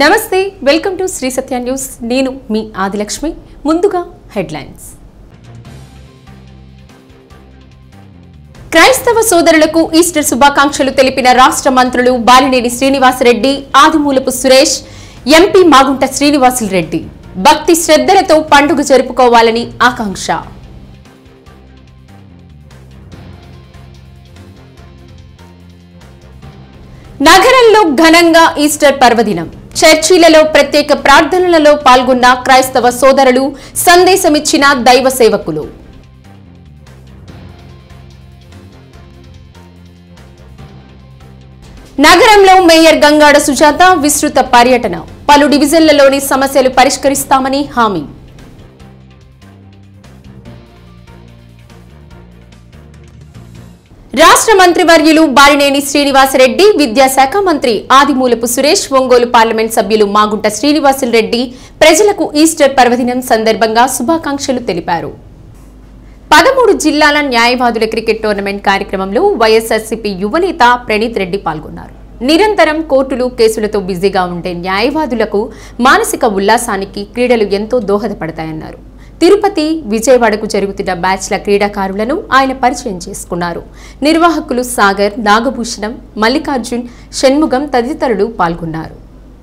నమస్తే welcome to Shri Satya news నేను మీ ఆదిలక్ష్మి ముందుగా హెడ్లైన్స్ క్రైస్తవ సోదరులకు ఈస్టర్ శుభాకాంక్షలు తెలిపిన రాష్ట్ర మంత్రులు బాలినేని శ్రీనివాసరెడ్డి ఆదిమూలపు సురేష్ ఎంపీ మాగుంట శ్రీనివాసులు రెడ్డి భక్తి శ్రద్ధలతో పండుగ జరుపుకోవాలని ఆకాంక్ష నగరంలో ఘనంగా ఈస్టర్ పర్వదినం చర్చిలలో ప్రత్యేక ప్రార్థనలలో పాల్గొన్న క్రైస్తవ సోదరులు సందేశమిచ్చిన దైవ సేవకులు నగరంలో మేయర్ గంగాడ సుజాత విస్తృత పర్యటన పలు డివిజన్లలోని సమస్యలు పరిష్కరిస్తామని హామీ రాష్ట్ర మంత్రివర్యులు బాలినేని శ్రీనివాసరెడ్డి విద్యాశాఖ మంత్రి ఆదిమూలపు సురేష్ ఒంగోలు పార్లమెంట్ సభ్యులు మాగుంట శ్రీనివాసులరెడ్డి ప్రజలకు ఈస్టర్ పర్వదినం సందర్భంగా శుభాకాంక్షలు తెలిపారు పదమూడు జిల్లాల న్యాయవాదుల క్రికెట్ టోర్నమెంట్ కార్యక్రమంలో వైఎస్ఆర్సీపీ యువనేత ప్రణీత్ రెడ్డి పాల్గొన్నారు నిరంతరం కోర్టులు కేసులతో బిజీగా ఉండే న్యాయవాదులకు మానసిక ఉల్లాసానికి క్రీడలు ఎంతో దోహదపడతాయన్నారు తిరుపతి విజయవాడకు జరుగుతున్న బ్యాచ్ల క్రీడాకారులను ఆయన పరిచయం చేసుకున్నారు నిర్వాహకులు సాగర్ నాగభూషణం మల్లికార్జున్ షణ్ముగం తదితరులు పాల్గొన్నారు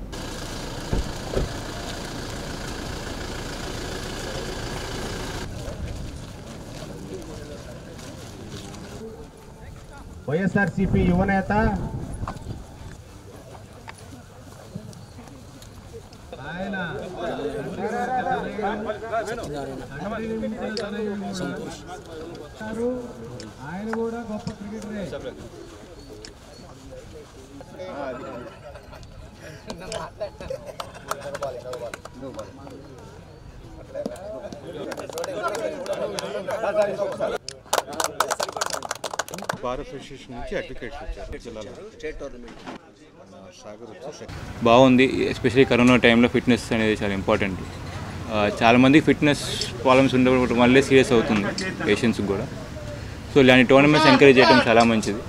వైఎస్ఆర్సిపి యువనేత ఆయన ఆయన కూడా గొప్ప క్రికెటరే బార్ అసోసియేషన్ నుంచి అడ్వకేట్స్ వచ్చారు జిల్లాలో సాగర్ వచ్చి బాగుంది ఎస్పెషల్లీ కరోనా టైంలో ఫిట్నెస్ అనేది చాలా ఇంపార్టెంట్ చాలామంది ఫిట్నెస్ ప్రాబ్లమ్స్ ఉండడం వల్లే సీరియస్ అవుతుంది పేషెంట్స్కి కూడా సో ఇలాంటి టోర్నమెంట్స్ ఎంకరేజ్ చేయడం చాలా మంచిది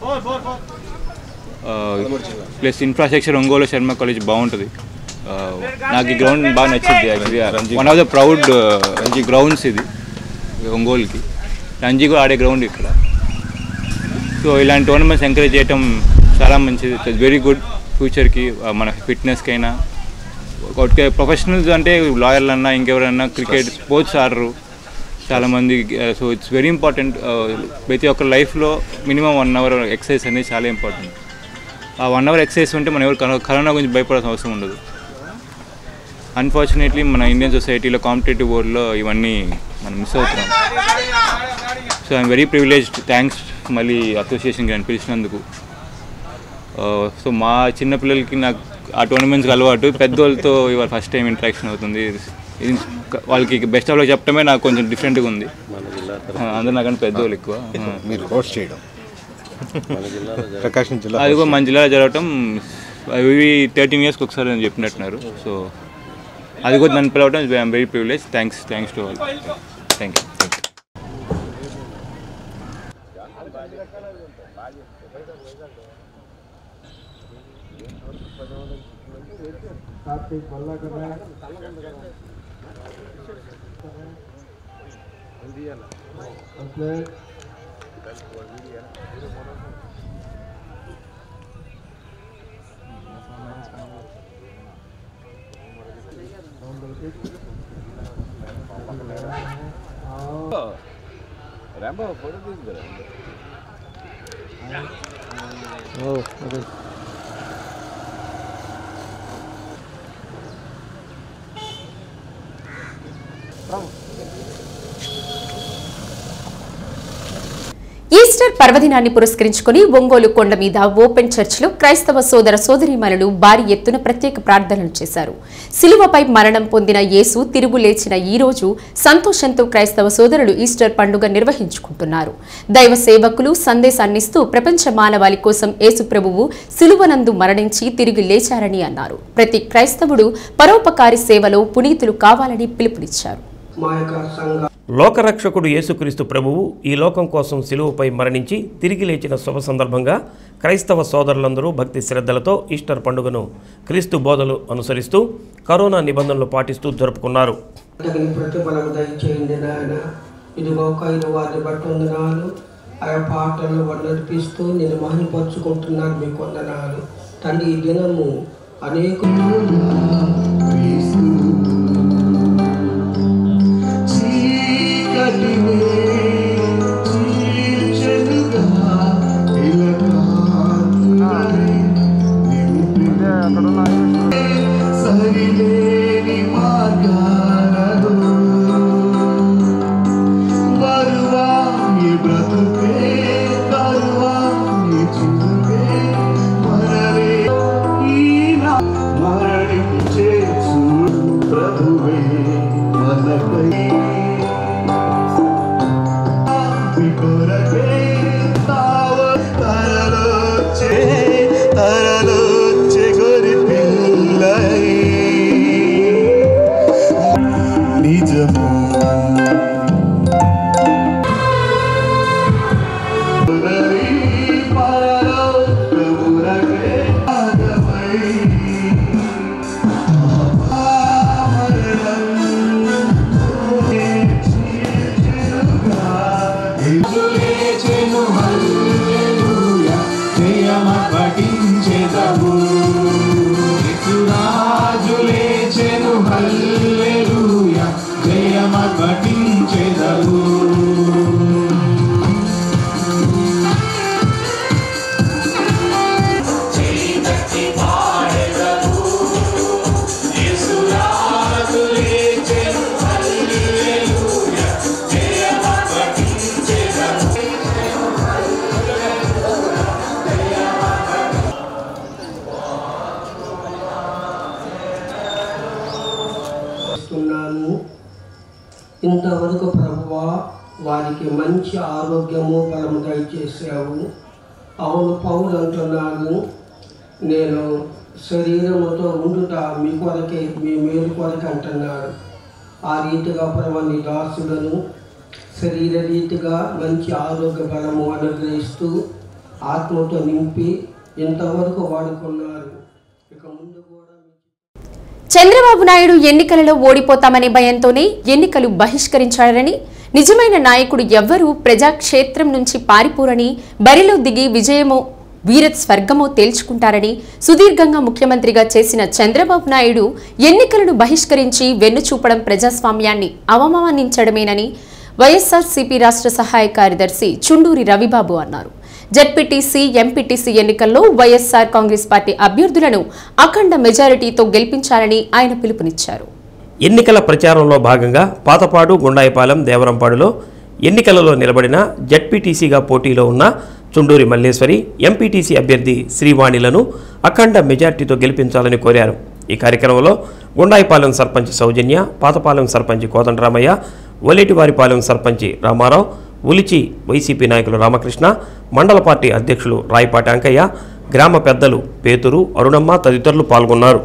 plus infrastructure Ongole Sharma college బాగుంటుంది ఆ, నాకు ఈ గ్రౌండ్ బాగా నచ్చింది actually one of the proud Ranji grounds ఇది ఒంగోలుకి రంజీ కూడా ఆడే గ్రౌండ్ ఇక్కడ సో ఇలాంటి టోర్నమెంట్స్ ఎంకరేజ్ చేయటం చాలా మంచిది ఇట్స్ వెరీ గుడ్ ఫ్యూచర్కి మన ఫిట్నెస్కి అయినా ఒకటి ప్రొఫెషనల్స్ అంటే లాయర్లు అన్నా ఇంకెవరన్నా క్రికెట్ స్పోర్ట్స్ ఆడరు చాలామంది సో ఇట్స్ వెరీ ఇంపార్టెంట్ ప్రతి ఒక్క లైఫ్లో మినిమం వన్ అవర్ ఎక్సర్సైజ్ అనేది చాలా ఇంపార్టెంట్ ఆ వన్ అవర్ ఎక్సర్సైజ్ ఉంటే మనం ఎవరు కరో- కరోనా గురించి భయపడాల్సిన అవసరం ఉండదు అన్ఫార్చునేట్లీ మన ఇండియన్ సొసైటీలో కాంపిటేటివ్ వరల్డ్లో ఇవన్నీ మనం మిస్ అవుతున్నాం so I'm very privileged thanks మళ్ళీ అసోసియేషన్కి నన్ను పిలిచినందుకు సో మా చిన్న పిల్లలకి నాకు ఆ టోర్నమెంట్స్కి అలవాటు పెద్దోళ్ళతో ఇవాళ ఫస్ట్ టైం ఇంటరాక్షన్ అవుతుంది ఇది వాళ్ళకి బెస్ట్ ఆఫ్లో చెప్పడమే నాకు కొంచెం డిఫరెంట్గా ఉంది ఆ, అందరూ నాకంటే పెద్దోళ్ళు ఎక్కువ ఆ. మీరు హోస్ట్ చేయడం ప్రకాశం జిల్లా అది కూడా మన జిల్లాలో జరగటం అవి థర్టీన్ ఇయర్స్కి ఒకసారి అని చెప్పినట్టున్నారు సో అది కూడా నన్ను పిలవడం I'm very privilege thanks thanks to all thank you thank you Karthik Mallakar అట్లే ఈస్టర్ పర్వదినాన్ని పురస్కరించుకుని ఒంగోలు కొండ మీద ఓపెన్ చర్చిలో క్రైస్తవ సోదర సోదరీమణులు భారీ ఎత్తున ప్రత్యేక ప్రార్థనలు చేశారు సిలువపై మరణం పొందిన యేసు తిరుగు లేచిన ఈ రోజు సంతోషంతో క్రైస్తవ సోదరులు ఈస్టర్ పండుగ నిర్వహించుకుంటున్నారు దైవ సేవకులు సందేశాన్నిస్తూ ప్రపంచ మానవాళి కోసం యేసు ప్రభువు సిలువనందు మరణించి తిరిగి లేచారని అన్నారు ప్రతి క్రైస్తవుడు పరోపకారి సేవలో పునీతులు కావాలని పిలుపునిచ్చారు మా యొక్క సంఘ లోకరక్షకుడు యేసుక్రీస్తు ప్రభువు ఈ లోకం కోసం శిలువపై మరణించి తిరిగి లేచిన శుభ సందర్భంగా క్రైస్తవ సోదరులందరూ భక్తి శ్రద్ధలతో ఈస్టర్ పండుగను క్రీస్తు బోధలు అనుసరిస్తూ కరోనా నిబంధనలు పాటిస్తూ జరుపుకున్నారు తగిన ప్రతిఫలం దయచేయండి నాయన ఇదిగో కైలు వారిని బట్టి వందనాలు ఆయా పాటలను వారు నడిపిస్తూ నేను మహిమపరుచుకుంటున్నాను మీకు వందనాలు తండ్రి ఈ దినము అనేక ఇస్తున్నాను ఇంతవరకు ప్రభువా వారికి మంచి ఆరోగ్యము బలము దయచేసావు అవును పౌలు అంటున్నాను నేను శరీరముతో ఉండుట మీ కొరకే మీ మేలు కొరకే అంటున్నాడు ఆ రీతిగా ప్రభు నీ దాసులను శరీర రీతిగా మంచి ఆరోగ్య బలము అనుగ్రహిస్తూ ఆత్మతో నింపి ఇంతవరకు వాడుకున్నారు ఇక ముందు కూడా మీ చంద్రబాబు నాయుడు ఎన్నికలలో ఓడిపోతామనే భయంతోనే ఎన్నికలు బహిష్కరించారని నిజమైన నాయకుడు ఎవ్వరూ ప్రజాక్షేత్రం నుంచి పారిపోరని బరిలో దిగి విజయమో వీర స్వర్గమో తేల్చుకుంటారని సుదీర్ఘంగా ముఖ్యమంత్రిగా చేసిన చంద్రబాబు నాయుడు ఎన్నికలను బహిష్కరించి వెన్నుచూపడం ప్రజాస్వామ్యాన్ని అవమానించడమేనని వైఎస్ఆర్సీపీ రాష్ట్ర సహాయ కార్యదర్శి చుండూరి రవిబాబు అన్నారు జడ్పీటీసీ ఎంపీటీసీ ఎన్నికల్లో వైఎస్ఆర్ కాంగ్రెస్ పార్టీ అభ్యర్థులను అఖండ మెజారిటీతో గెలిపించాలని ఆయన పిలుపునిచ్చారు ఎన్నికల ప్రచారంలో భాగంగా పాతపాడు గుండాయిపాలెం దేవరంపాడులో ఎన్నికలలో నిలబడిన జడ్పీటీసీగా పోటీలో ఉన్న చుండూరి మల్లేశ్వరి ఎంపీటీసీ అభ్యర్థి శ్రీవాణిలను అఖండ మెజార్టీతో గెలిపించాలని కోరారు ఈ కార్యక్రమంలో గుండాయిపాలెం సర్పంచ్ సౌజన్య పాతపాలెం సర్పంచ్ కోదండరామయ్య ఒలేటివారిపాలెం సర్పంచ్ రామారావు ఉలిచి వైసీపీ నాయకులు రామకృష్ణ మండల పార్టీ అధ్యక్షులు రాయపాటి అంకయ్య గ్రామ పెద్దలు పేతురు అరుణమ్మ తదితరులు పాల్గొన్నారు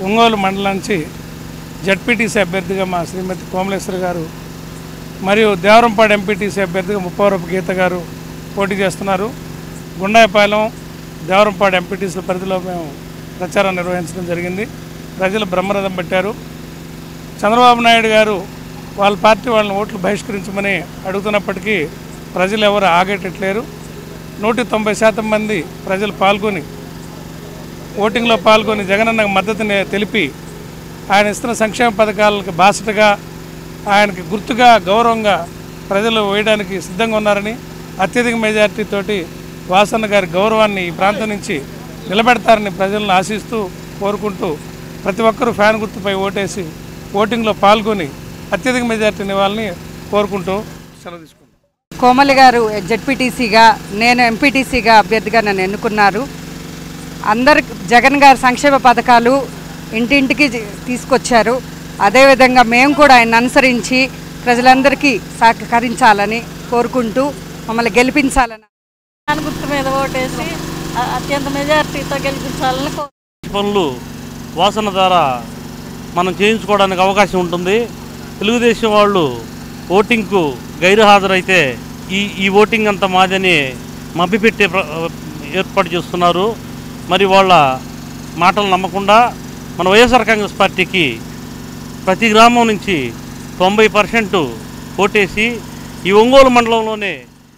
ఒంగోలు మండలం నుంచి జడ్పీటీసీ అభ్యర్థిగా మా శ్రీమతి కోమలేశ్వరి గారు మరియు దేవరంపాడు ఎంపీటీసీ అభ్యర్థిగా ముప్పవరపు గీత గారు పోటీ చేస్తున్నారు గుండాయపాలెం దేవరంపాడు ఎంపీటీసీల పరిధిలో మేము ప్రచారం నిర్వహించడం జరిగింది ప్రజలు బ్రహ్మరథం పట్టారు చంద్రబాబు నాయుడు గారు వాళ్ళ పార్టీ వాళ్ళని ఓట్లు బహిష్కరించమని అడుగుతున్నప్పటికీ ప్రజలు ఎవరు ఆగేటట్లేరు నూట తొంభై శాతం మంది ప్రజలు పాల్గొని ఓటింగ్లో పాల్గొని జగనన్నకు మద్దతుని తెలిపి ఆయన ఇస్తున్న సంక్షేమ పథకాలకు బాసటగా ఆయనకి గుర్తుగా గౌరవంగా ప్రజలు వేయడానికి సిద్ధంగా ఉన్నారని అత్యధిక మెజార్టీ తోటి వాసన్న గారి గౌరవాన్ని ఈ ప్రాంతం నుంచి నిలబెడతారని ప్రజలను ఆశిస్తూ కోరుకుంటూ ప్రతి ఒక్కరూ ఫ్యాన్ గుర్తుపై ఓటేసి ఓటింగ్లో పాల్గొని అత్యధిక మెజార్టీని ఇవ్వాలని కోరుకుంటూ సెలవు తీసుకుంటాం కోమలి గారు జడ్పీటీసీగా నేను ఎంపీటీసీగా అభ్యర్థిగా నన్ను ఎన్నుకున్నారు అందరి జగన్ గారి సంక్షేమ పథకాలు ఇంటింటికి జ- తీసుకొచ్చారు అదేవిధంగా మేము కూడా ఆయన అనుసరించి ప్రజలందరికీ సహకరించాలని కోరుకుంటూ మమ్మల్ని గెలిపించాలని ఫ్యాన్ గుర్తు మీద ఓటేసి అ- అత్యంత మెజారిటీతో గెలిపించాలని కో పనులు వాసన ద్వారా మనం చేయించుకోవడానికి అవకాశం ఉంటుంది తెలుగుదేశం వాళ్ళు ఓటింగ్కు గైరు హాజరైతే ఈ ఈ ఓటింగ్ అంతా మాదని మభ్యపెట్టే ప్ర- ఏర్పాటు చేస్తున్నారు మరి వాళ్ళ మాటలు నమ్మకుండా మన వైఎస్ఆర్ కాంగ్రెస్ పార్టీకి ప్రతి గ్రామం నుంచి తొంభై పర్సెంట్ ఓటేసి ఈ ఒంగోలు మండలంలోనే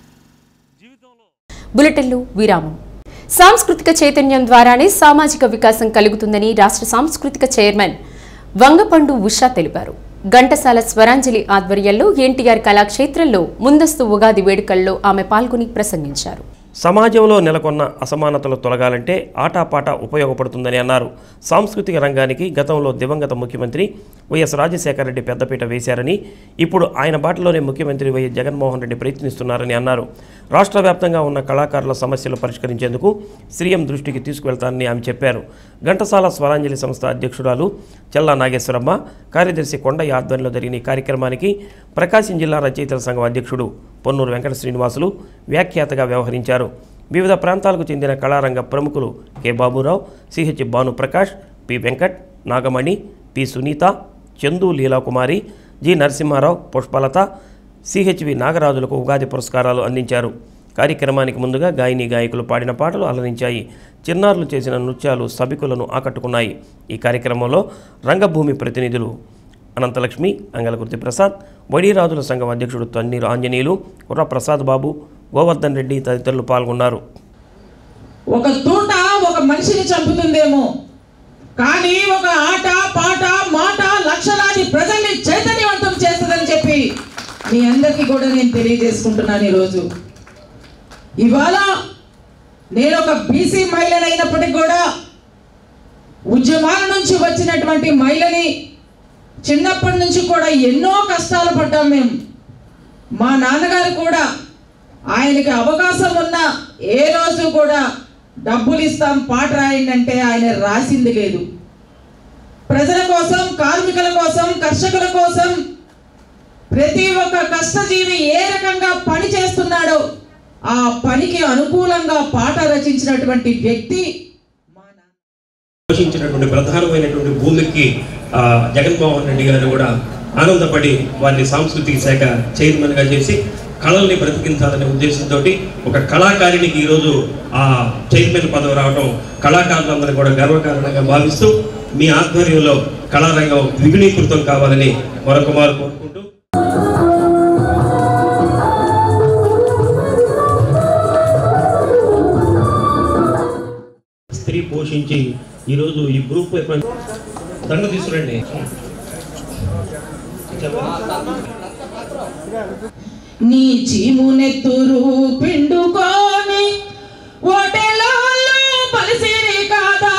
బులెటిన్లు విరామం సాంస్కృతిక చైతన్యం ద్వారానే సామాజిక వికాసం కలుగుతుందని రాష్ట్ర సాంస్కృతిక చైర్మన్ వంగపండు ఉషా తెలిపారు ఘంటసాల స్వరాంజలి ఆధ్వర్యంలో ఎన్టీఆర్ కళాక్షేత్రంలో ముందస్తు ఉగాది వేడుకల్లో ఆమె పాల్గొని ప్రసంగించారు సమాజంలో నెలకొన్న అసమానతలు తొలగాలంటే ఆటాపాట ఉపయోగపడుతుందని అన్నారు సాంస్కృతిక రంగానికి గతంలో దివంగత ముఖ్యమంత్రి వైఎస్ రాజశేఖర రెడ్డి పెద్దపీట వేశారని ఇప్పుడు ఆయన బాటలోనే ముఖ్యమంత్రి వైఎస్ జగన్మోహన్ రెడ్డి ప్రయత్నిస్తున్నారని అన్నారు రాష్ట్ర వ్యాప్తంగా ఉన్న కళాకారుల సమస్యలు పరిష్కరించేందుకు సీఎం దృష్టికి తీసుకువెళ్తానని ఆమె చెప్పారు ఘంటసాల స్వరాంజలి సంస్థ అధ్యక్షురాలు చల్లా నాగేశ్వరమ్మ కార్యదర్శి కొండయ్య ఆధ్వర్యంలో జరిగిన ఈ కార్యక్రమానికి ప్రకాశం జిల్లా రచయితల సంఘం అధ్యక్షుడు పొన్నూరు వెంకట శ్రీనివాసులు వ్యాఖ్యాతగా వ్యవహరించారు వివిధ ప్రాంతాలకు చెందిన కళారంగ ప్రముఖులు K Baburao CH Bhanuprakash P Venkat Nagamani P Sunitha Chandu Leelakumari G Narasimharao Pushpalatha CHV నాగరాజులకు ఉగాది పురస్కారాలు అందించారు కార్యక్రమానికి ముందుగా గాయని గాయకులు పాడిన పాటలు అలరించాయి చిన్నారులు చేసిన నృత్యాలు సభికులను ఆకట్టుకున్నాయి ఈ కార్యక్రమంలో రంగభూమి ప్రతినిధులు అనంతలక్ష్మి అంగలకుర్తి ప్రసాద్ వడిరాజుల సంఘం అధ్యక్షుడు తన్నీరు ఆంజనేయులు కుర్ర ప్రసాద్ బాబు గోవర్ధన్ రెడ్డి తదితరులు పాల్గొన్నారు ఒక తూట ఒక మనిషిని చంపుతుందేమో కానీ ఒక ఆట పాట మాట లక్షలాది ప్రజల్ని చైతన్యవంతం చేస్తుందని చెప్పి మీ అందరికీ కూడా నేను తెలియజేసుకుంటున్నాను ఈరోజు ఇవాళ నేను ఒక బీసీ మహిళనైనప్పటికీ కూడా ఉద్యమాల నుంచి వచ్చినటువంటి మహిళని చిన్నప్పటి నుంచి కూడా ఎన్నో కష్టాలు పడ్డాం మేము మా నాన్నగారు కూడా ఆయనకి అవకాశం ఉన్న ఏ రోజు కూడా డబ్బులు ఇస్తాం పాట రాయండి అంటే ఆయన రాసింది లేదు ప్రజల కోసం కార్మికుల కోసం కర్షకుల కోసం ప్రతి ఒక్క కష్టజీవి ఏ రకంగా పని చేస్తున్నాడో ఆ పనికి అనుకూలంగా పాట రచించినటువంటి వ్యక్తి పోషించినటువంటి ప్రధానమైనటువంటి భూమికి ఆ, జగన్మోహన్ రెడ్డి గారు కూడా ఆనందపడి వారిని సాంస్కృతిక శాఖ చైర్మన్గా చేసి కళల్ని బ్రతికించాలనే ఉద్దేశంతో ఒక కళాకారినికి ఈరోజు ఆ చైర్మన్ పదవి రావడం కళాకారులందరూ కూడా గర్వకారణంగా భావిస్తూ మీ ఆధ్వర్యంలో కళారంగం ద్విగుణీకృతం కావాలని మరొక మారు కోరుకుంటూ స్త్రీ పోషించి ఈరోజు ఈ గ్రూప్ దండ తీసుకురండి నీ చీమునెత్తురు పిండుకొని ఓటెలో పలిసిరి కాదా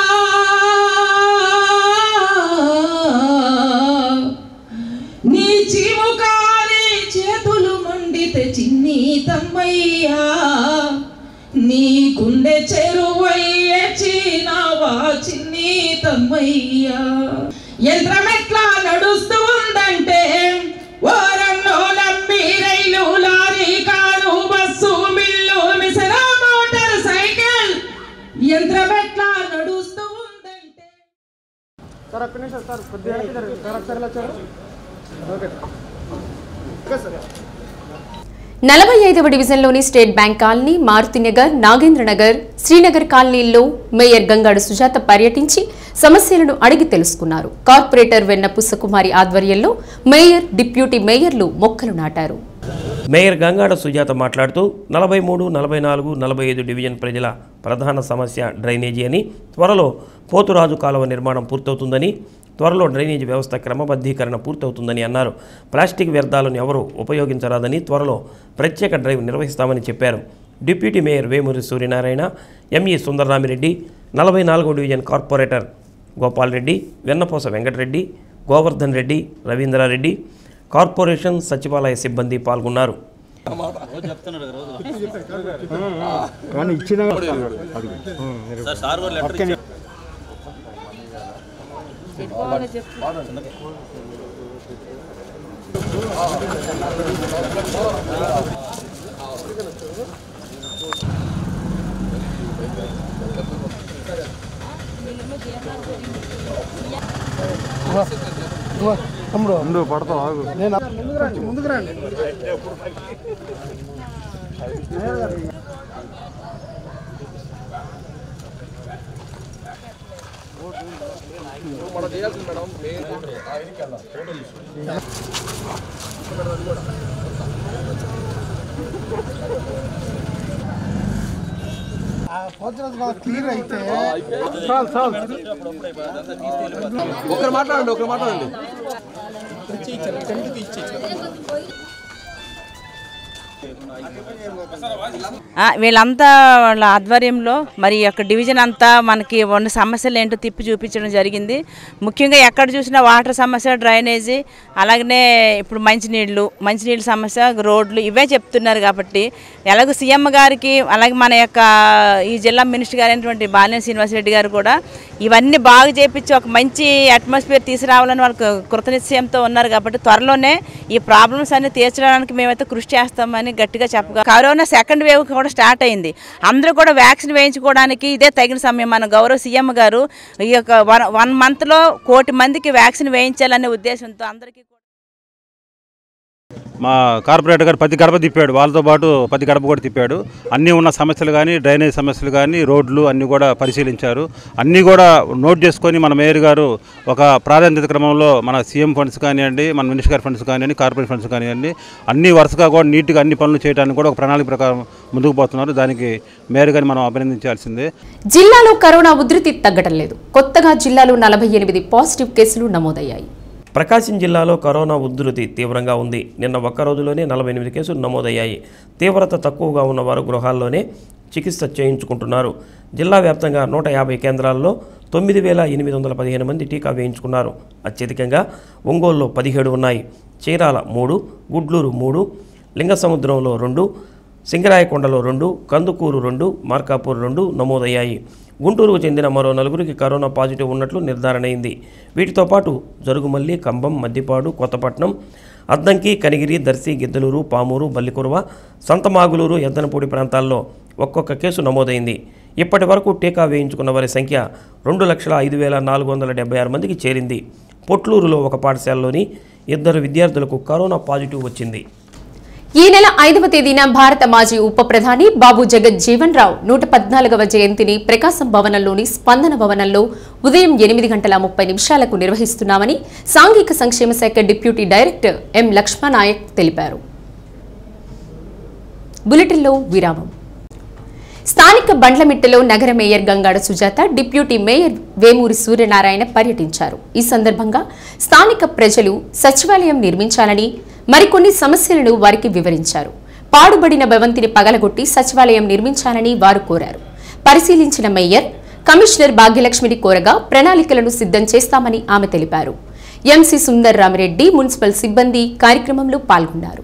నీ చీము కాలి చేతులు మండితే చిన్ని తమ్మయ్యా నీ గుండె చెరువయ్యచ్చినావా చిన్ని తమ్మయ్యా యంత్రమెట్లా నడుస్తూ ఉందంటే ఓరన్నో నమ్మి rail lorry car bus mill మిసరా మోటార్ సైకిల్ యంత్రమెట్లా నడుస్తూ ఉందంటే సార్ ఒక్క నిమిషం సార్ కొద్దిగా వెనక్కి జరగండి సార్ ఒకసారి ఇలా వచ్చారు ఓకే ఓకే సార్ నలభై ఐదవ డివిజన్లోని state bank colony Marutinagar Nagendranagar Srinagar కాలనీల్లో మేయర్ గంగాడు సుజాత పర్యటించి సమస్యలను అడిగి తెలుసుకున్నారు కార్పొరేటర్ వెన్న పుస్సకుమారి ఆధ్వర్యంలో మేయర్ డిప్యూటీ మేయర్లు మొక్కలు నాటారు మేయర్ గంగాడ సుజాత మాట్లాడుతూ నలభై మూడు నలభై నాలుగు నలభై ఐదు డివిజన్ ప్రజల ప్రధాన సమస్య డ్రైనేజీ అని త్వరలో పోతురాజు కాలువ నిర్మాణం పూర్తవుతుందని త్వరలో డ్రైనేజీ వ్యవస్థ క్రమబద్ధీకరణ పూర్తవుతుందని అన్నారు ప్లాస్టిక్ వ్యర్థాలను ఎవరూ ఉపయోగించరాదని త్వరలో ప్రత్యేక డ్రైవ్ నిర్వహిస్తామని చెప్పారు deputy mayor Vemuri Suryanarayana ME Sundararamireddy నలభై నాలుగో division corporator Gopal Reddy Vennaposa Venkatareddy Govardhan Reddy Ravindrareddy corporation సచివాలయ సిబ్బంది పాల్గొన్నారు కానీ ఇచ్చిన తమ్ముడు ముందు పడతావు ఆగు నేను ముందుకు రండి ముందుకు రండి క్లియర్ అయితే చాలు చాలు ఒకరు మాట్లాడండి ఒకరు మాట్లాడండి ఆ, వీళ్ళంతా వాళ్ళ ఆధ్వర్యంలో మరి ఈ యొక్క డివిజన్ అంతా మనకి ఉన్న సమస్యలు ఏంటో తిప్పి చూపించడం జరిగింది ముఖ్యంగా ఎక్కడ చూసినా వాటర్ సమస్య డ్రైనేజీ అలాగనే ఇప్పుడు మంచినీళ్ళు మంచినీళ్ళ సమస్య రోడ్లు ఇవే చెప్తున్నారు కాబట్టి ఎలాగో సీఎం గారికి అలాగే మన యొక్క ఈ జిల్లా మినిస్టర్ గారైనటువంటి బాలినేని శ్రీనివాసరెడ్డి గారు కూడా ఇవన్నీ బాగా చేపించి ఒక మంచి అట్మాస్ఫియర్ తీసుకురావాలని వాళ్ళకు కృతనిశ్చయంతో ఉన్నారు కాబట్టి త్వరలోనే ఈ ప్రాబ్లమ్స్ అన్ని తీర్చడానికి మేమైతే కృషి చేస్తామని గట్టిగా చెప్పగా కరోనా సెకండ్ వేవ్ కూడా స్టార్ట్ అయింది అందరూ కూడా వ్యాక్సిన్ వేయించుకోవడానికి ఇదే తగిన సమయం మన గౌరవ సీఎం గారు ఈ యొక్క వన్ వన్ మంత్లో కోటి మందికి వ్యాక్సిన్ వేయించాలనే ఉద్దేశంతో అందరికీ మా కార్పొరేటర్ గారు పది గడప తిప్పాడు వాళ్ళతో పాటు పది గడప కూడా తిప్పాడు అన్నీ ఉన్న సమస్యలు కానీ డ్రైనేజ్ సమస్యలు కానీ రోడ్లు అన్నీ కూడా పరిశీలించారు అన్నీ కూడా నోట్ చేసుకొని మన మేయర్ గారు ఒక ప్రాధాన్యత క్రమంలో మన సీఎం ఫండ్స్ కానివ్వండి మన మినిస్టర్ గారి ఫండ్స్ కానివ్వండి కార్పొరేట్ ఫండ్స్ కానివ్వండి అన్ని వరుసగా కూడా నీట్గా అన్ని పనులు చేయడానికి కూడా ఒక ప్రణాళిక ప్రకారం ముందుకు పోతున్నారు దానికి మేయర్ గారిని మనం అభినందించాల్సిందే జిల్లాలో కరోనా ఉధృతి తగ్గడం లేదు కొత్తగా జిల్లాలో నలభై ఎనిమిది పాజిటివ్ కేసులు నమోదయ్యాయి ప్రకాశం జిల్లాలో కరోనా ఉధృతి తీవ్రంగా ఉంది నిన్న ఒక్క రోజులోనే నలభై ఎనిమిది కేసులు నమోదయ్యాయి తీవ్రత తక్కువగా ఉన్నవారు గృహాల్లోనే చికిత్స చేయించుకుంటున్నారు జిల్లా వ్యాప్తంగా నూట యాభై కేంద్రాల్లో తొమ్మిది వేల ఎనిమిది వందల పదిహేను మంది టీకా వేయించుకున్నారు అత్యధికంగా ఒంగోలులో పదిహేడు ఉన్నాయి చీరాల మూడు గుడ్లూరు మూడు లింగసముద్రంలో రెండు సింగరాయకొండలో రెండు కందుకూరు రెండు మార్కాపూర్ రెండు నమోదయ్యాయి గుంటూరుకు చెందిన మరో నలుగురికి కరోనా పాజిటివ్ ఉన్నట్లు నిర్ధారణ అయింది వీటితో పాటు జరుగుమల్లి కంబం మద్దిపాడు కొత్తపట్నం అద్దంకి కనిగిరి దర్శి గిద్దలూరు పామూరు బల్లికురవ సంతమాగులూరు ఎద్దనపూడి ప్రాంతాల్లో ఒక్కొక్క కేసు నమోదైంది ఇప్పటి వరకు టీకా వేయించుకున్న వారి సంఖ్య రెండు లక్షల ఐదు వేల నాలుగు వందల డెబ్బై ఆరు మందికి చేరింది పొట్లూరులో ఒక పాఠశాలలోని ఇద్దరు విద్యార్థులకు కరోనా పాజిటివ్ వచ్చింది ఈ నెల ఐదవ తేదీన భారత మాజీ ఉప ప్రధాని బాబు జగత్ జీవన్ రావు నూట పద్నాలుగవ జయంతిని ప్రకాశం భవనంలోని స్పందన భవనంలో ఉదయం ఎనిమిది గంటల ముప్పై నిమిషాలకు నిర్వహిస్తున్నామని సాంఘిక సంక్షేమ శాఖ డిప్యూటీ డైరెక్టర్ ఎం లక్ష్మణాయక్ తెలిపారు బులెటిన్లో విరామం స్థానిక బండ్లమిట్టలో నగర mayor Gangada Sujatha deputy mayor Vemuri Suryanarayana పర్యటించారు ఈ సందర్భంగా స్థానిక ప్రజలు సచివాలయం నిర్మించాలని మరికొన్ని సమస్యలను వారికి వివరించారు పాడుబడిన భవంతిని పగలగొట్టి సచివాలయం నిర్మించాలని వారు కోరారు పరిశీలించిన మేయర్ కమిషనర్ భాగ్యలక్ష్మిని కోరగా ప్రణాళికలను సిద్ధం చేస్తామని ఆమె తెలిపారు ఎంసీ సుందర్ రామిరెడ్డి మున్సిపల్ సిబ్బంది కార్యక్రమంలో పాల్గొన్నారు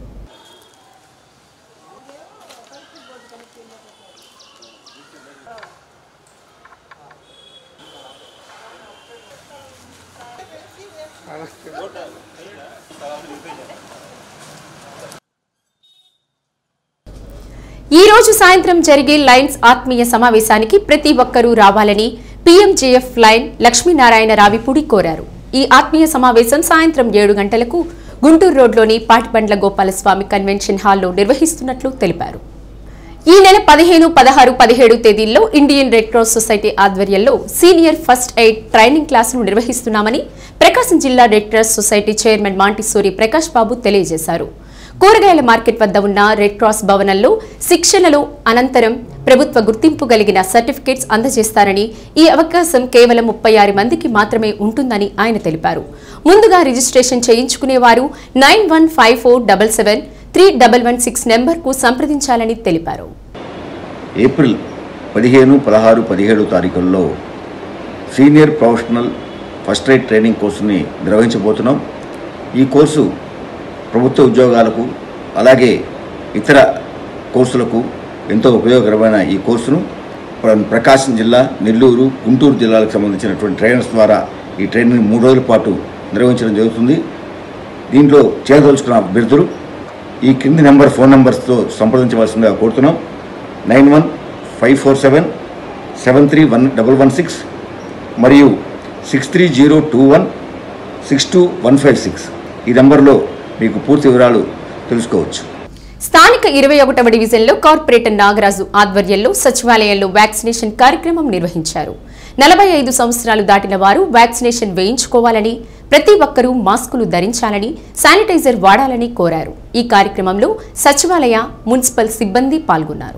ఈ రోజు సాయంత్రం జరిగే లయన్స్ ఆత్మీయ సమావేశానికి ప్రతి ఒక్కరూ రావాలని పీఎంజేఎఫ్ లైన్ లక్ష్మీనారాయణ రావిపూడి కోరారు ఈ ఆత్మీయ సమావేశం సాయంత్రం ఏడు గంటలకు గుంటూరు రోడ్లోని పాటిబండ్ల గోపాలస్వామి కన్వెన్షన్ హాల్లో నిర్వహిస్తున్నట్లు తెలిపారు ఈ నెల పదిహేను పదహారు పదిహేడు తేదీల్లో ఇండియన్ రెడ్ క్రాస్ సొసైటీ ఆధ్వర్యంలో సీనియర్ ఫస్ట్ ఎయిడ్ ట్రైనింగ్ క్లాసులు నిర్వహిస్తున్నామని ప్రకాశం జిల్లా red cross society chairman Montessori Prakash Babu తెలియజేశారు కూరగాయల మార్కెట్ వద్ద ఉన్న రెడ్ క్రాస్ భవనంలో శిక్షణలు అనంతరం ప్రభుత్వ గుర్తింపు కలిగిన సర్టిఫికేట్స్ అందజేస్తారని ఈ అవకాశం కేవలం ముప్పై ఆరు మందికి మాత్రమే ఉంటుందని ఆయన తెలిపారు ముందుగా రిజిస్ట్రేషన్ చేయించుకునేవారు nine one five four double seven three double one six నెంబర్కు సంప్రదించాలని తెలిపారు ఏప్రిల్ పదిహేను పదహారు పదిహేడు తారీఖుల్లో senior professional first aid training కోర్సుని నిర్వహించబోతున్నాం ఈ కోర్సు ప్రభుత్వ ఉద్యోగాలకు అలాగే ఇతర కోర్సులకు ఎంతో ఉపయోగకరమైన ఈ కోర్సును ప్ర- ప్రకాశం జిల్లా నెల్లూరు గుంటూరు జిల్లాలకు సంబంధించినటువంటి ట్రైనర్స్ ద్వారా ఈ ట్రైనింగ్ మూడు రోజుల పాటు నిర్వహించడం జరుగుతుంది దీంట్లో చేరదలుచుకున్న అభ్యర్థులు ఈ కింది నెంబర్ ఫోన్ నెంబర్స్తో సంప్రదించవలసిందిగా కోరుతున్నాం nine one five four seven seven three one double one six మరియు six three zero two one six two one five six ఈ నెంబర్లో మీకు పూర్తి వివరాలు తెలుసుకోవచ్చు స్థానిక ఇరవై ఒకటవ డివిజన్లో కార్పొరేటర్ నాగరాజు ఆధ్వర్యంలో సచివాలయంలో వ్యాక్సినేషన్ కార్యక్రమం నిర్వహించారు నలభై ఐదు సంవత్సరాలు దాటిన వారు వ్యాక్సినేషన్ వేయించుకోవాలని ప్రతి ఒక్కరూ మాస్కులు ధరించాలని శానిటైజర్ వాడాలని కోరారు ఈ కార్యక్రమంలో సచివాలయ మున్సిపల్ సిబ్బంది పాల్గొన్నారు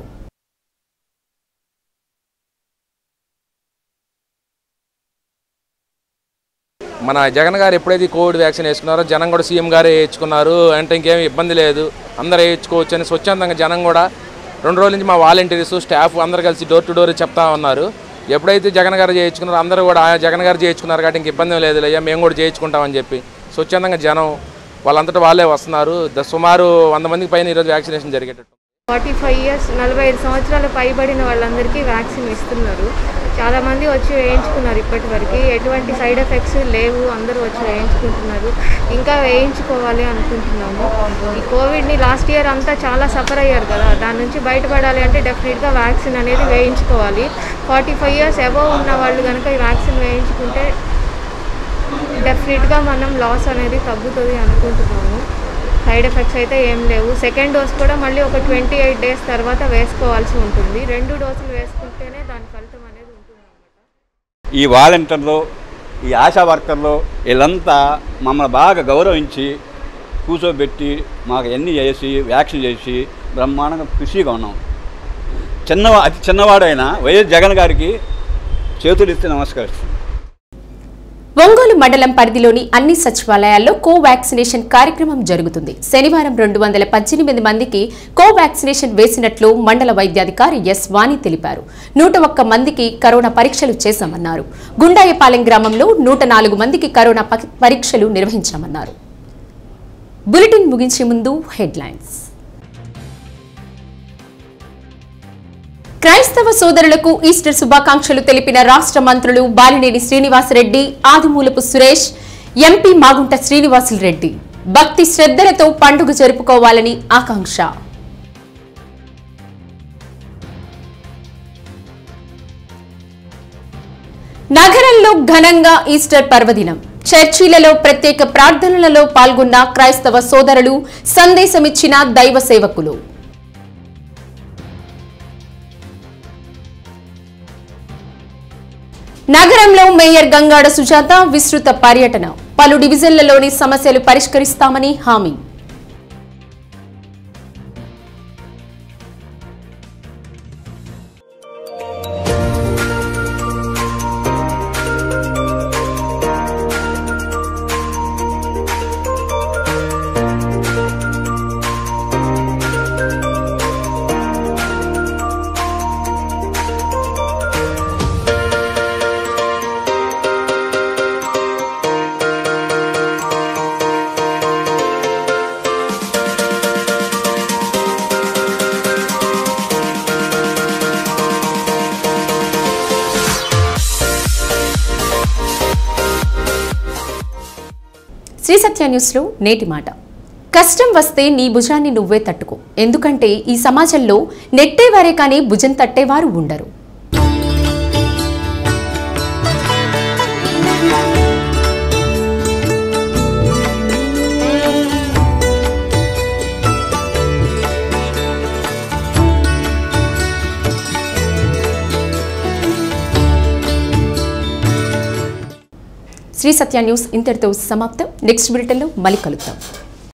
మన జగన్ గారు ఎప్పుడైతే ఈ కోవిడ్ వ్యాక్సిన్ వేసుకున్నారో జనం కూడా సీఎం గారే వేయించుకున్నారు అంటే ఇంకేం ఇబ్బంది లేదు అందరూ వేయించుకోవచ్చు అని స్వచ్ఛందంగా జనం కూడా రెండు రోజుల నుంచి మా వాలంటీర్స్ స్టాఫ్ అందరు కలిసి డోర్ టు డోర్ చెప్తా ఉన్నారు ఎప్పుడైతే జగన్ గారు చేయించుకున్నారో అందరూ కూడా "ఆ, జగన్ గారు చేయించుకున్నారు కాబట్టి ఇంక ఇబ్బంది లేదు అయ్యా మేము కూడా చేయించుకుంటామని చెప్పి స్వచ్ఛందంగా జనం వాళ్ళంతటా వాళ్ళే వస్తున్నారు ద- సుమారు వంద మందికి పైన ఈరోజు వ్యాక్సినేషన్ జరిగేటట్టు ఫార్టీ ఫైవ్ ఇయర్స్ నలభై ఐదు సంవత్సరాలు పైబడిన వాళ్ళందరికీ వ్యాక్సిన్ ఇస్తున్నారు చాలామంది వచ్చి వేయించుకున్నారు ఇప్పటి వరకు ఎటువంటి సైడ్ ఎఫెక్ట్స్ లేవు అందరూ వచ్చి వేయించుకుంటున్నారు ఇంకా వేయించుకోవాలి అనుకుంటున్నాము ఈ కోవిడ్ని లాస్ట్ ఇయర్ అంతా చాలా సఫర్ అయ్యారు కదా దాని నుంచి బయటపడాలి అంటే డెఫినెట్గా వ్యాక్సిన్ అనేది వేయించుకోవాలి ఫార్టీ ఫైవ్ ఇయర్స్ అబవ్ ఉన్న వాళ్ళు కనుక ఈ వ్యాక్సిన్ వేయించుకుంటే డెఫినెట్గా మనం లాస్ అనేది తగ్గుతుంది అనుకుంటున్నాము సైడ్ ఎఫెక్ట్స్ అయితే ఏం లేవు సెకండ్ డోస్ కూడా మళ్ళీ ఒక ట్వంటీ ఎయిట్ డేస్ తర్వాత వేసుకోవాల్సి ఉంటుంది రెండు డోసులు వేసుకుంటేనే దాని ఫలితం అనేది ఉంటుంది ఈ వాలంటీర్లు ఈ ఆశా వర్కర్లు వీళ్ళంతా మమ్మల్ని బాగా గౌరవించి కూర్చోబెట్టి మాకు అన్నీ చేసి వ్యాక్సిన్ చేసి బ్రహ్మాండంగా ఖుషిగా ఉన్నాం చిన్న అతి చిన్నవాడైన వైఎస్ జగన్ గారికి చేతులు ఇస్తే నమస్కరిస్తున్నాం ఒంగోలు మండలం పరిధిలోని అన్ని సచివాలయాల్లో కోవాక్సినేషన్ కార్యక్రమం జరుగుతుంది శనివారం రెండు వందల పద్దెనిమిది మందికి కోవాక్సినేషన్ వేసినట్లు మండల వైద్యాధికారి ఎస్ వాణి తెలిపారు నూట ఒక్క మందికి కరోనా పరీక్షలు చేశామన్నారు గుండాయపాలెం గ్రామంలో నూట నాలుగు మందికి కరోనా ప- పరీక్షలు నిర్వహించామన్నారు బులెటిన్ ముగించే ముందు హెడ్లైన్స్ క్రైస్తవ సోదరులకు ఈస్టర్ శుభాకాంక్షలు తెలిపిన రాష్ట్ర మంత్రులు బాలినేని శ్రీనివాసరెడ్డి ఆదిమూలపు సురేష్ ఎంపీ మాగుంట శ్రీనివాసులు రెడ్డి భక్తి శ్రద్ధలతో పండుగ జరుపుకోవాలని ఆకాంక్ష నగరంలో ఘనంగా ఈస్టర్ పర్వదినం చర్చిలలో ప్రత్యేక ప్రార్థనలలో పాల్గొన్న క్రైస్తవ సోదరులు సందేశమిచ్చిన దైవ సేవకులు నగరంలో మేయర్ గంగాడ సుజాత విస్తృత పర్యటన పలు డివిజన్లలోని సమస్యలు పరిష్కరిస్తామని హామీ శ్రీ సత్య న్యూస్లో నేటి మాట కష్టం వస్తే నీ భుజాన్ని నువ్వే తట్టుకో ఎందుకంటే ఈ సమాజంలో నెట్టేవారే కానీ భుజం తట్టేవారు ఉండరు శ్రీ సత్య న్యూస్ ఇంతటితో సమాప్తం నెక్స్ట్ బులెటిన్లో మళ్ళీ కలుద్దాం